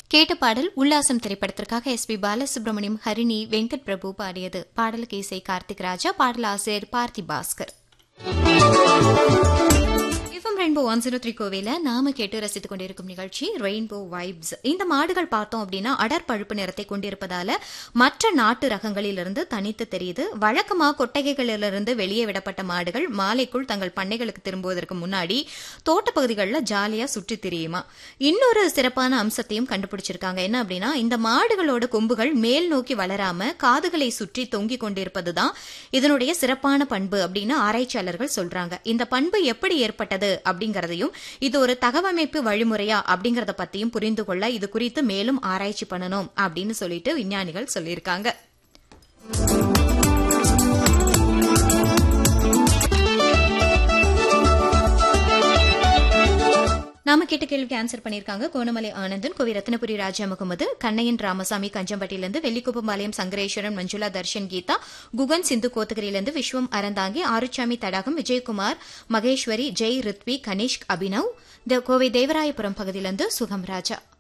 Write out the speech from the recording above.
கேட்ட பாடல் உல்லாசம் திரைப்படத்திற்காக எஸ் பி பாலசுப்ரமணியம் ஹரிணி வெங்கட் பிரபு பாடியது பாடலுக்கு இசை கார்த்திக் ராஜா பாடல் ஆசிரியர் Parthi Bhaskar F M rainbow one zero three கோவில நாம கேட்டு ரசித்துக் கொண்டிருக்கும் நிகழ்ச்சி ரெயின்போ வைப்ஸ் இந்த மாடுகள் பார்த்தோம் அப்படின்னா அடர் பழுப்பு நிறத்தை கொண்டிருப்பதால மற்ற நாட்டு ரகங்களிலிருந்து தனித்து தெரியுது வழக்கமா கொட்டகைகளிலிருந்து வெளியே விடப்பட்ட மாடுகள் மாலைக்குள் தங்கள் பண்ணைகளுக்கு திரும்புவதற்கு முன்னாடி தோட்டப்பகுதிகளில் ஜாலியா சுற்றி திரியுமா இன்னொரு சிறப்பான அம்சத்தையும் கண்டுபிடிச்சிருக்காங்க என்ன அப்படின்னா இந்த மாடுகளோட கொம்புகள் மேல் நோக்கி வளராம காதுகளை சுற்றி தொங்கிக் கொண்டிருப்பதுதான் இதனுடைய சிறப்பான பண்பு அப்படின்னு ஆராய்ச்சியாளர்கள் சொல்றாங்க இந்த பண்பு எப்படி ஏற்பட்டது அப்படிங்கறதையும் இது ஒரு தகவமைப்பு வழிமுறையா அப்படிங்கறத பத்தியும் புரிந்து கொள்ள இது குறித்து மேலும் ஆராய்ச்சி பண்ணணும் அப்படின்னு சொல்லிட்டு விஞ்ஞானிகள் சொல்லியிருக்காங்க நாம கேட்ட கேள்விக்கு ஆன்சர் பண்ணிருக்காங்க கோணமலை ஆனந்தன் கோவி ரத்னபுரி ராஜா முகமது கண்ணையன் ராமசாமி கஞ்சம்பட்டியிலிருந்து வெள்ளிக்குப்பம்பாளையம் சங்கரேஸ்வரன் மஞ்சுளா தர்ஷன் கீதா குகன் சிந்து கோத்தகிரியிலிருந்து விஸ்வம் அறந்தாங்கி ஆறுச்சாமி தடாகம் விஜயகுமார் மகேஸ்வரி ஜெய் ரித்வி கனிஷ்க் அபினவ் கோவை தேவராயபுரம் பகுதியிலிருந்து சுகம் ராஜா